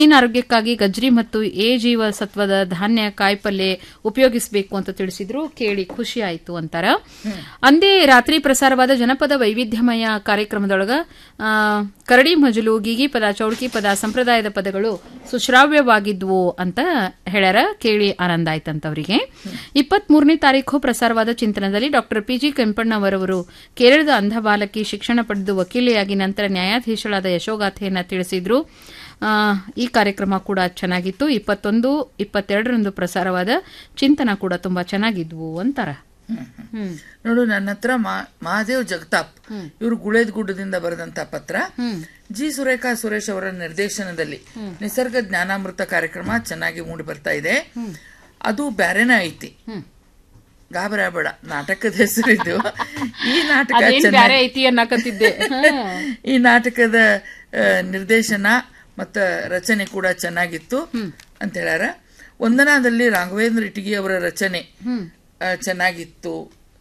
ಮಣ್ಣಿನ ಆರೋಗ್ಯಕ್ಕಾಗಿ ಗಜ್ರಿ ಮತ್ತು ಎ ಜೀವ ಸತ್ವದ ಧಾನ್ಯ ಕಾಯಿಪಲ್ಯ ಉಪಯೋಗಿಸಬೇಕು ಅಂತ ತಿಳಿಸಿದ್ರು ಕೇಳಿ ಖುಷಿ ಆಯಿತು ಅಂತಾರ ಅಂದೇ ರಾತ್ರಿ ಪ್ರಸಾರವಾದ ಜನಪದ ವೈವಿಧ್ಯಮಯ ಕಾರ್ಯಕ್ರಮದೊಳಗ ಆ, ಕರಡಿ ಮಜಲು ಗೀಗಿ ಪದ ಚೌಡ್ಕಿ ಪದ ಸಂಪ್ರದಾಯದ ಪದಗಳು ಸುಶ್ರಾವ್ಯವಾಗಿದ್ವು ಅಂತ ಹೇಳ್ಯಾರ ಕೇಳಿ ಆನಂದ ಆಯ್ತಂತವರಿಗೆ ಇಪ್ಪತ್ತ್ ಮೂರನೇ ತಾರೀಖು ಪ್ರಸಾರವಾದ ಚಿಂತನದಲ್ಲಿ ಡಾಕ್ಟರ್ ಪಿಜಿ ಕೆಂಪಣ್ಣವರವರು ಕೇರಳದ ಅಂಧ ಬಾಲಕಿ ಶಿಕ್ಷಣ ಪಡೆದು ವಕೀಲೆಯಾಗಿ ನಂತರ ನ್ಯಾಯಾಧೀಶಳಾದ ಯಶೋಗಾಥೆಯನ್ನ ತಿಳಿಸಿದ್ರು ಆ, ಈ ಕಾರ್ಯಕ್ರಮ ಕೂಡ ಚೆನ್ನಾಗಿತ್ತು ಇಪ್ಪತ್ತೊಂದು ಇಪ್ಪತ್ತೆರಡರಂದು ಪ್ರಸಾರವಾದ ಚಿಂತನ ಕೂಡ ತುಂಬಾ ಚೆನ್ನಾಗಿದ್ವು ಅಂತಾರ ಹ್ಮ್ ನೋಡು ನನ್ನ ಹತ್ರ ಮಾ- ಮಹಾದೇವ್ ಜಗತಾಪ್ ಇವರು ಗುಳೇದ್ ಗುಡ್ಡದಿಂದ ಬರೆದಂತ ಪತ್ರ ಜಿ ಸುರೇಖಾ ಸುರೇಶ್ ಅವರ ನಿರ್ದೇಶನದಲ್ಲಿ ನಿಸರ್ಗ ಜ್ಞಾನಾಮೃತ ಕಾರ್ಯಕ್ರಮ ಚೆನ್ನಾಗಿ ಮೂಡಿ ಬರ್ತಾ ಇದೆ ಅದು ಬ್ಯಾರೇನ ಐತಿ ಗಾಬರಿ ಆಗ್ಬೇಡ ನಾಟಕದ ಹೆಸರಿದ್ದು ಈ ನಾಟಕ ಅದೇನ್ ಚೆನ್ನಾಗಿ- ಬ್ಯಾರೆ ಐತಿ ಅನ್ನಕತ್ತಿದ್ದೆ ಈ ನಾಟಕದ ಆ, ನಿರ್ದೇಶನ ಮತ್ತ ರಚನೆ ಕೂಡ ಚೆನ್ನಾಗಿತ್ತು ಅಂತ ಹೇಳ್ಯಾರ ವಂದನಾದಲ್ಲಿ ರಾಘವೇಂದ್ರ ಇಟಗಿ ಅವರ ರಚನೆ ಆ, ಚೆನ್ನಾಗಿತ್ತು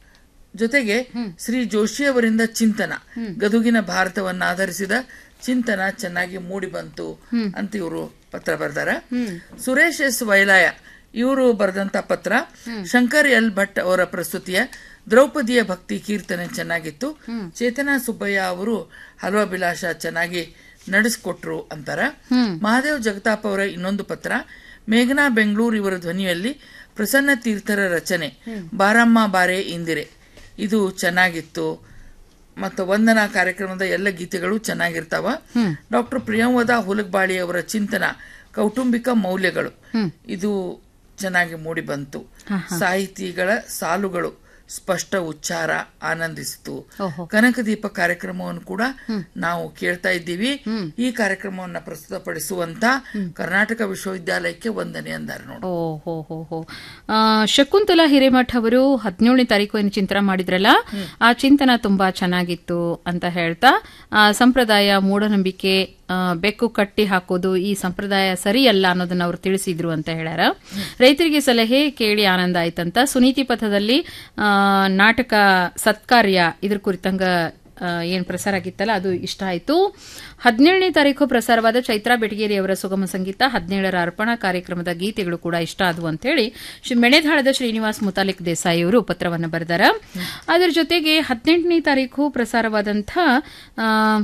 ಜೊತೆಗೆ ಶ್ರೀ ಜೋಶಿ ಅವರಿಂದ ಚಿಂತನ ಗದುಗಿನ ಭಾರತವನ್ನ ಆಧರಿಸಿದ ಚಿಂತನ ಚೆನ್ನಾಗಿ ಮೂಡಿ ಬಂತು ಅಂತ ಇವರು ಪತ್ರ ಬರ್ದಾರ ಸುರೇಶ್ ಎಸ್ ವೈಲಾಯ ಇವರು ಬರೆದಂತ ಪತ್ರ ಶಂಕರ್ ಎಲ್ ಭಟ್ ಅವರ ಪ್ರಸ್ತುತಿಯ ದ್ರೌಪದಿಯ ಭಕ್ತಿ ಕೀರ್ತನೆ ಚೆನ್ನಾಗಿತ್ತು ಚೇತನಾ ಸುಬ್ಬಯ್ಯ ಅವರು ಹಲ್ವಾಭಿಲಾಷ ಚೆನ್ನಾಗಿ ನಡೆಸ್ಕೊಟ್ರು ಅಂತಾರ ಮಹಾದೇವ್ ಜಗತಾಪ್ ಅವರ ಇನ್ನೊಂದು ಪತ್ರ ಮೇಘನಾ ಬೆಂಗಳೂರು ಇವರ ಧ್ವನಿಯಲ್ಲಿ ಪ್ರಸನ್ನ ತೀರ್ಥರ ರಚನೆ ಬಾರಮ್ಮ ಬಾರೆ ಇಂದಿರೆ ಇದು ಚೆನ್ನಾಗಿತ್ತು ಮತ್ತು ವಂದನಾ ಕಾರ್ಯಕ್ರಮದ ಎಲ್ಲ ಗೀತೆಗಳು ಚೆನ್ನಾಗಿರ್ತಾವ ಡಾಕ್ಟರ್ ಪ್ರಿಯಂವದ ಹುಲಗ್ಬಾಳಿ ಅವರ ಚಿಂತನ ಕೌಟುಂಬಿಕ ಮೌಲ್ಯಗಳು ಇದು ಚೆನ್ನಾಗಿ ಮೂಡಿ ಬಂತು ಸಾಹಿತಿಗಳ ಸಾಲುಗಳು ಸ್ಪಷ್ಟ ಉಚ್ಚಾರ ಆನಂದಿಸಿತು ಓಹೋ. ಕನಕದೀಪ ಕಾರ್ಯಕ್ರಮವನ್ನು ಕೂಡ ನಾವು ಕೇಳ್ತಾ ಇದ್ದೀವಿ ಈ ಕಾರ್ಯಕ್ರಮವನ್ನ ಪ್ರಸ್ತುತಪಡಿಸುವಂತ ಕರ್ನಾಟಕ ವಿಶ್ವವಿದ್ಯಾಲಯಕ್ಕೆ ವಂದನೆ ಅಂದಾರೆ ನೋಡು ಓ ಹೋ ಹೋ ಹೋ ಆ, ಶಕುಂತಲಾ ಹಿರೇಮಠ್ ಅವರು ಹದಿನೇಳನೇ ತಾರೀಕು ಏನು ಚಿಂತನ ಮಾಡಿದ್ರಲ್ಲ ಆ ಚಿಂತನ ತುಂಬಾ ಚೆನ್ನಾಗಿತ್ತು ಅಂತ ಹೇಳ್ತಾ ಆ, ಸಂಪ್ರದಾಯ ಮೂಢನಂಬಿಕೆ ಆ, ಬೆಕ್ಕು ಕಟ್ಟಿ ಹಾಕೋದು ಈ ಸಂಪ್ರದಾಯ ಸರಿಯಲ್ಲ ಅನ್ನೋದನ್ನ ಅವರು ತಿಳಿಸಿದ್ರು ಅಂತ ಹೇಳ್ಯಾರ ರೈತರಿಗೆ ಸಲಹೆ ಕೇಳಿ ಆನಂದ ಆಯ್ತಂತ ಸುನೀತಿ ಪಥದಲ್ಲಿ ಆ, ನಾಟಕ ಸತ್ಕಾರ್ಯ ಇದ್ರ ಕುರಿತಂಗ ಆ, ಏನ್ ಪ್ರಸಾರ ಆಗಿತ್ತಲ್ಲ ಅದು ಇಷ್ಟ ಆಯ್ತು ಹದಿನೇಳನೇ ತಾರೀಕು ಪ್ರಸಾರವಾದ ಚೈತ್ರಾ ಬೆಟಗೇರಿ ಅವರ ಸುಗಮ ಸಂಗೀತ ಹದಿನೇಳರ ಅರ್ಪಣಾ ಕಾರ್ಯಕ್ರಮದ ಗೀತೆಗಳು ಕೂಡ ಇಷ್ಟ ಆದವು ಅಂತ ಹೇಳಿ ಶ್ರೀ ಮೆಣೆದಾಳದ ಶ್ರೀನಿವಾಸ್ ಮುತಾಲಿಕ್ ದೇಸಾಯಿ ಅವರು ಪತ್ರವನ್ನು ಬರೆದಾರ ಅದರ ಜೊತೆಗೆ ಹದಿನೆಂಟನೇ ತಾರೀಕು ಪ್ರಸಾರವಾದಂಥ ಆ,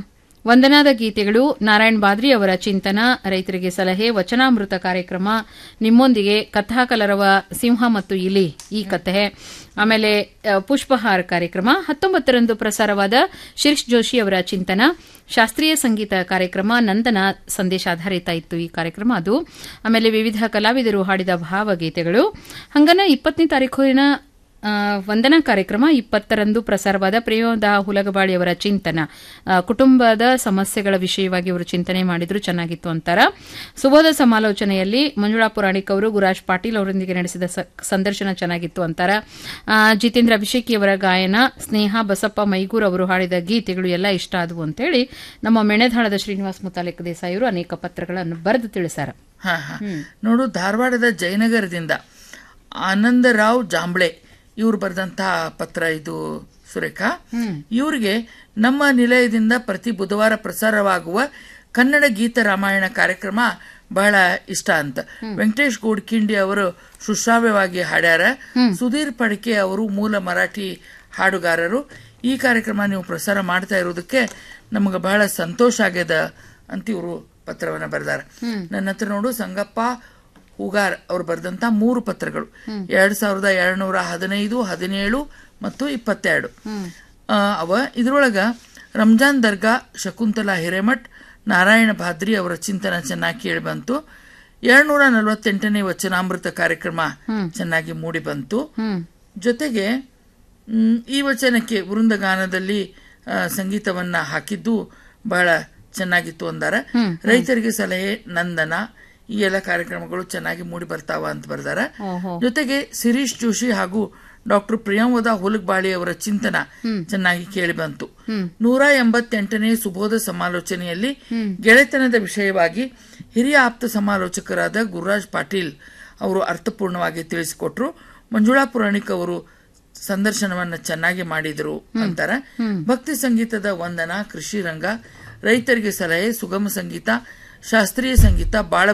ವಂದನಾದ ಗೀತೆಗಳು ನಾರಾಯಣ್ ಬಾದ್ರಿ ಅವರ ಚಿಂತನ ರೈತರಿಗೆ ಸಲಹೆ ವಚನಾಮೃತ ಕಾರ್ಯಕ್ರಮ ನಿಮ್ಮೊಂದಿಗೆ ಕಥಾಕಲರವ ಸಿಂಹ ಮತ್ತು ಇಲಿ ಈ ಕಥೆ ಆಮೇಲೆ ಆ, ಪುಷ್ಪಹಾರ ಕಾರ್ಯಕ್ರಮ ಹತ್ತೊಂಬತ್ತರಂದು ಪ್ರಸಾರವಾದ ಶಿರೀಶ್ ಜೋಶಿ ಅವರ ಚಿಂತನ ಶಾಸ್ತ್ರೀಯ ಸಂಗೀತ ಕಾರ್ಯಕ್ರಮ ನಂದನ ಸಂದೇಶಾಧಾರಿತ ಇತ್ತು ಈ ಕಾರ್ಯಕ್ರಮ ಅದು ಆಮೇಲೆ ವಿವಿಧ ಕಲಾವಿದರು ಹಾಡಿದ ಭಾವಗೀತೆಗಳು ಹಂಗನ ಇಪ್ಪತ್ತನೇ ತಾರೀಕಿನ ಆ, ವಂದನಾ ಕಾರ್ಯಕ್ರಮ ಇಪ್ಪತ್ತರಂದು ಪ್ರಸಾರವಾದ ಪ್ರೇಮದ ಹುಲಗಬಾಳಿ ಅವರ ಚಿಂತನ ಆ, ಕುಟುಂಬದ ಸಮಸ್ಯೆಗಳ ವಿಷಯವಾಗಿ ಅವರು ಚಿಂತನೆ ಮಾಡಿದ್ರು ಚೆನ್ನಾಗಿತ್ತು ಅಂತಾರ ಸುಬೋಧ ಸಮಾಲೋಚನೆಯಲ್ಲಿ ಮಂಜುಳಾ ಪುರಾಣಿಕ್ ಅವರು ಗುರಾಜ್ ಪಾಟೀಲ್ ಅವರೊಂದಿಗೆ ನಡೆಸಿದ ಸ- ಸಂದರ್ಶನ ಚೆನ್ನಾಗಿತ್ತು ಅಂತಾರ ಆ, ಜಿತೇಂದ್ರ ಅಭಿಷೇಕಿ ಅವರ ಗಾಯನ ಸ್ನೇಹ ಬಸಪ್ಪ ಮೈಗೂರ್ ಅವರು ಹಾಡಿದ ಗೀತೆಗಳು ಎಲ್ಲ ಇಷ್ಟ ಆದವು ಅಂತೇಳಿ ನಮ್ಮ ಮೆಣೆದಾಳದ ಶ್ರೀನಿವಾಸ್ ಮುತಾಲಿಕ್ ದೇಸಾಯಿ ಅವರು ಅನೇಕ ಪತ್ರಗಳನ್ನು ಬರೆದು ತಿಳಿಸಾರ ಹಾ ಹಾ ನೋಡು ಧಾರವಾಡದ ಜಯನಗರದಿಂದ ಆನಂದರಾವ್ ಜಾಂಬ್ಳೆ ಇವ್ರು ಬರೆದಂತಹ ಪತ್ರ ಇದು ಸುರೇಖಾ ಇವ್ರಿಗೆ ನಮ್ಮ ನಿಲಯದಿಂದ ಪ್ರತಿ ಬುಧವಾರ ಪ್ರಸಾರವಾಗುವ ಕನ್ನಡ ಗೀತ ರಾಮಾಯಣ ಕಾರ್ಯಕ್ರಮ ಬಹಳ ಇಷ್ಟ ಅಂತ ವೆಂಕಟೇಶ್ ಗೋಡ್ಕಿಂಡಿ ಅವರು ಸುಶ್ರಾವ್ಯವಾಗಿ ಹಾಡ್ಯಾರ ಸುಧೀರ್ ಪಡಕೆ ಅವರು ಮೂಲ ಮರಾಠಿ ಹಾಡುಗಾರರು ಈ ಕಾರ್ಯಕ್ರಮ ನೀವು ಪ್ರಸಾರ ಮಾಡ್ತಾ ಇರೋದಕ್ಕೆ ನಮಗೆ ಬಹಳ ಸಂತೋಷ ಆಗ್ಯದ ಅಂತ ಇವರು ಪತ್ರವನ್ನ ಬರೆದಾರ ನನ್ನ ಹತ್ರ ನೋಡು ಸಂಗಪ್ಪ ಹೂಗಾರ್ ಅವ್ರು ಬರೆದಂತ ಮೂರು ಪತ್ರಗಳು ಎರಡ್ ಸಾವಿರದ ಎರಡ್ನೂರ ಹದಿನೈದು ಹದಿನೇಳು ಮತ್ತು ಇಪ್ಪತ್ತೆರಡು ಆ, ಅವ ಇದ್ರೊಳಗ ರಂಜಾನ್ ದರ್ಗಾ ಶಕುಂತಲಾ ಹಿರೇಮಠ್ ನಾರಾಯಣ ಭಾದ್ರಿ ಅವರ ಚಿಂತನ ಚೆನ್ನಾಗಿ ಕೇಳಿ ಬಂತು ಎರಡ್ನೂರ ನಲವತ್ತೆಂಟನೇ ವಚನಾಮೃತ ಕಾರ್ಯಕ್ರಮ ಚೆನ್ನಾಗಿ ಮೂಡಿ ಬಂತು ಜೊತೆಗೆ ಮ್, ಈ ವಚನಕ್ಕೆ ವೃಂದಗಾನದಲ್ಲಿ ಆ, ಸಂಗೀತವನ್ನ ಹಾಕಿದ್ದು ಬಹಳ ಚೆನ್ನಾಗಿತ್ತು ಅಂದಾರ ರೈತರಿಗೆ ಸಲಹೆ ನಂದನ ಈ ಎಲ್ಲ ಕಾರ್ಯಕ್ರಮಗಳು ಚೆನ್ನಾಗಿ ಮೂಡಿ ಬರ್ತಾವ ಅಂತ ಬರ್ದಾರ ಜೊತೆಗೆ ಶಿರೀಶ್ ಜೋಶಿ ಹಾಗೂ ಡಾಕ್ಟರ್ ಪ್ರಿಯಾಂವದ ಹುಲಗ್ಬಾಳಿ ಅವರ ಚಿಂತನ ಚೆನ್ನಾಗಿ ಕೇಳಿ ಬಂತು ನೂರ ಎಂಬತ್ತೆಂಟನೇ ಸುಬೋಧ ಸಮಾಲೋಚನೆಯಲ್ಲಿ ಗೆಳೆತನದ ವಿಷಯವಾಗಿ ಹಿರಿಯ ಆಪ್ತ ಸಮಾಲೋಚಕರಾದ ಗುರುರಾಜ್ ಪಾಟೀಲ್ ಅವರು ಅರ್ಥಪೂರ್ಣವಾಗಿ ತಿಳಿಸಿಕೊಟ್ರು ಮಂಜುಳಾ ಪುರಾಣಿಕ್ ಅವರು ಸಂದರ್ಶನವನ್ನ ಚೆನ್ನಾಗಿ ಮಾಡಿದ್ರು ಅಂತಾರ ಭಕ್ತಿ ಸಂಗೀತದ ವಂದನ ಕೃಷಿ ರಂಗ ರೈತರಿಗೆ ಸಲಹೆ ಸುಗಮ ಸಂಗೀತ ಶಾಸ್ತ್ರೀಯ ಸಂಗೀತ ಬಹಳ